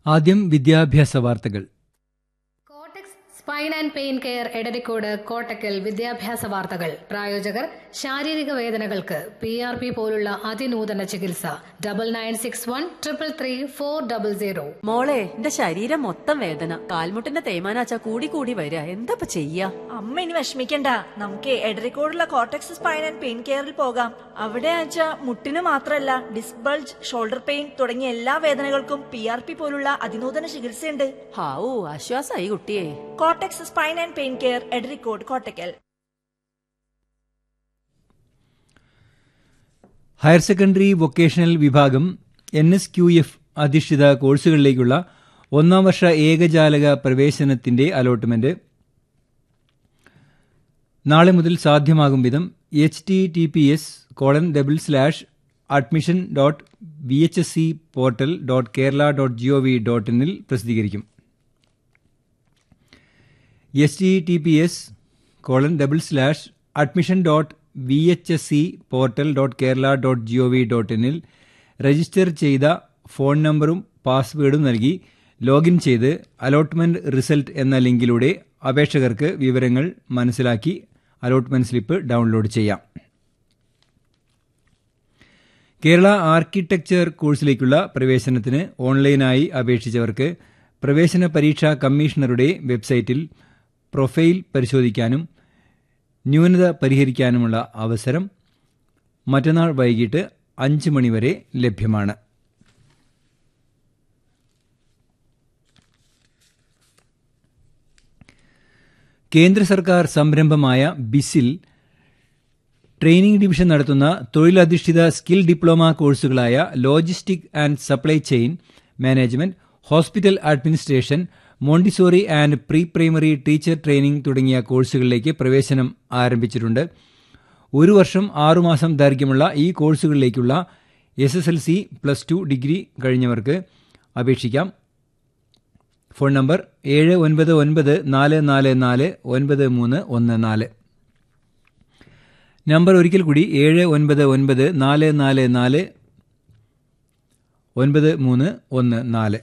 ആദ്യം വിദ്യാഭ്യാസ വാർത്തകൾ Kottex spine and pain care Edarikode Kottakkal വിദ്യാഭ്യാസ വാർത്തകൾ പ്രായോജകർ ശാരീരിക വേദനകൾക്ക് പി ആർ പി പോലുള്ള അതിനൂതന ചികിത്സ double nine six one triple three four double zero മോളെ എന്റെ ശരീരം മൊത്തം വേദന കാൽമുട്ടിന്റെ തേയ്മാനാച്ച കൂടി കൂടി വരിക എന്താ ഇപ്പൊ ചെയ്യാ അമ്മ ഇനി വിഷമിക്കണ്ട നമുക്ക് എടരിക്കോടുള്ള കോട്ടക്സ് സ്പൈൻ ആൻഡ് പെയിൻ കെയറിൽ പോകാം അവിടെ ആച്ച മുട്ടിന് മാത്രമല്ല ഡിസ്ക് ബൾജ് ഷോൾഡർ പെയിൻ തുടങ്ങിയ എല്ലാ വേദനകൾക്കും പി ആർ പി പോലുള്ള അതിനൂതന ചികിത്സയുണ്ട് ഹാവൂ ആശ്വാസായി കുട്ടിയെ Kottex spine and pain care Edarikode Kottakkal higher secondary vocational വിഭാഗം എൻ എസ് ക്യു എഫ് അധിഷ്ഠിത കോഴ്സുകളിലേക്കുള്ള ഒന്നാം വർഷ ഏകജാലക പ്രവേശനത്തിന്റെ അലോട്ട്മെന്റ് നാളെ മുതൽ സാധ്യമാകും വിധം H T T P S colon double slash admission dot V H S C portal dot Kerala dot G O V dot ഇന്നിൽ പ്രസിദ്ധീകരിക്കും H T T P S colon double slash admission dot V H S C portal dot Kerala dot G O V dot ഇന്നിൽ register ചെയ്ത phone നമ്പറും പാസ്വേഡും നൽകി login ചെയ്ത് allotment result എന്ന ലിങ്കിലൂടെ അപേക്ഷകർക്ക് വിവരങ്ങൾ മനസ്സിലാക്കി അലോട്ട്മെന്റ് സ്ലിപ്പ് ഡൗൺലോഡ് ചെയ്യാം കേരള ആർക്കിടെക്ചർ കോഴ്സിലേക്കുള്ള പ്രവേശനത്തിന് ഓൺലൈനായി അപേക്ഷിച്ചവർക്ക് പ്രവേശന പരീക്ഷാ കമ്മീഷണറുടെ വെബ്സൈറ്റിൽ പ്രൊഫൈൽ പരിശോധിക്കാനും ന്യൂനത പരിഹരിക്കാനുമുള്ള അവസരം മറ്റന്നാൾ വൈകിട്ട് അഞ്ച് മണിവരെ ലഭ്യമാണ് കേന്ദ്ര സർക്കാർ സംരംഭമായ ബിസിൽ ട്രെയിനിംഗ് ഡിവിഷൻ നടത്തുന്ന തൊഴിലധിഷ്ഠിത സ്കിൽ ഡിപ്ലോമ കോഴ്സുകളായ logistic and supply chain management hospital administration montessori and pre primary teacher training തുടങ്ങിയ കോഴ്സുകളിലേക്ക് പ്രവേശനം ആരംഭിച്ചിട്ടുണ്ട് ഒരു വർഷം ആറുമാസം ദൈർഘ്യമുള്ള ഈ കോഴ്സുകളിലേക്കുള്ള S S L C plus two degree കഴിഞ്ഞവർക്ക് അപേക്ഷിക്കാം ഫോൺ നമ്പർ ഏഴ് ഒൻപത് ഒൻപത് നാല് നാല് നാല് ഒൻപത് മൂന്ന് ഒന്ന് നാല് നമ്പർ ഒരിക്കൽ കൂടി ഏഴ് ഒൻപത് ഒൻപത് നാല് നാല് നാല് ഒൻപത് മൂന്ന് ഒന്ന് നാല്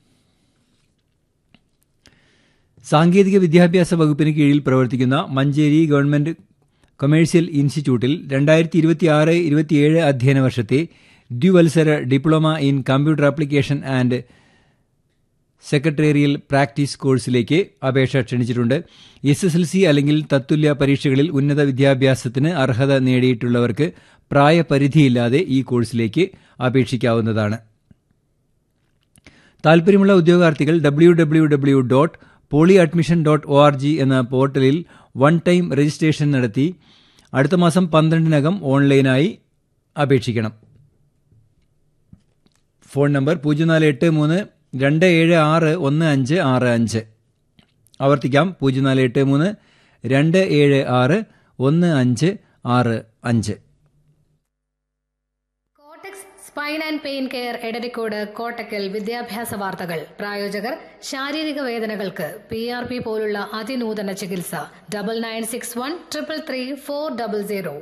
സാങ്കേതിക വിദ്യാഭ്യാസ വകുപ്പിന് കീഴിൽ പ്രവർത്തിക്കുന്ന മഞ്ചേരി ഗവൺമെന്റ് കൊമേഴ്സ്യൽ ഇൻസ്റ്റിറ്റ്യൂട്ടിൽ രണ്ടായിരത്തി ഇരുപത്തിയാറ് ഇരുപത്തിയേഴ് അധ്യയന വർഷത്തെ ദ്വിവത്സര diploma in computer application and secretarial practice കോഴ്സിലേക്ക് അപേക്ഷ ക്ഷണിച്ചിട്ടുണ്ട് എസ് എസ് എൽ സി അല്ലെങ്കിൽ തത്തുല്യ പരീക്ഷകളിൽ ഉന്നത വിദ്യാഭ്യാസത്തിന് അർഹത നേടിയിട്ടുള്ളവർക്ക് പ്രായപരിധിയില്ലാതെ ഈ കോഴ്സിലേക്ക് അപേക്ഷിക്കാവുന്നതാണ് താൽപര്യമുള്ള ഉദ്യോഗാർത്ഥികൾ W W W dot poly admission dot O R G എന്ന പോർട്ടലിൽ വൺ ടൈം രജിസ്ട്രേഷൻ നടത്തി അടുത്ത മാസം പന്ത്രണ്ടിനകം ഓൺലൈനായി അപേക്ഷിക്കണം ഫോൺ നമ്പർ പൂജ്യം നാല് എട്ട് മൂന്ന് രണ്ട് ഏഴ് ആറ് ഒന്ന് അഞ്ച് ആറ് അഞ്ച് ആവർത്തിക്കാം പൂജ്യം നാല് എട്ട് മൂന്ന് രണ്ട് ഏഴ് ആറ് ഒന്ന് അഞ്ച് ആറ് അഞ്ച് Kottex spine and pain care Edarikode Kottakkal വിദ്യാഭ്യാസ വാർത്തകൾ പ്രായോജകർ ശാരീരിക വേദനകൾക്ക് പി ആർ പി പോലുള്ള അതിനൂതന ചികിത്സ double nine six one triple three four double zero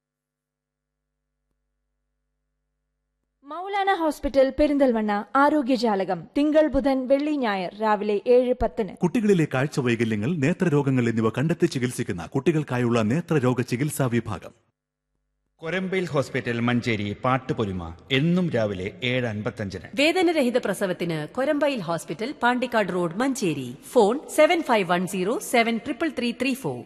Maulana hospital Perinthalmanna ആരോഗ്യജാലകം തിങ്കൾ ബുധൻ വെള്ളി ഞായർ രാവിലെ ഏഴ് പത്തിന് കുട്ടികളിലെ കാഴ്ച വൈകല്യങ്ങൾ നേത്രരോഗങ്ങൾ എന്നിവ കണ്ടെത്തി ചികിത്സിക്കുന്ന കുട്ടികൾക്കായുള്ള നേത്രരോഗ ചികിത്സാ വിഭാഗം കൊരമ്പയിൽ ഹോസ്പിറ്റൽ മഞ്ചേരി പാട്ടുപൊലിമ എന്നും രാവിലെ ഏഴ് അൻപത്തഞ്ചിന് വേദനരഹിത പ്രസവത്തിന് Korambayil hospital Pandikkad road Manjeri phone seven five one zero seven triple three three four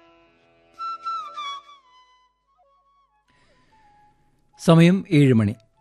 സമയം ഏഴ് മണി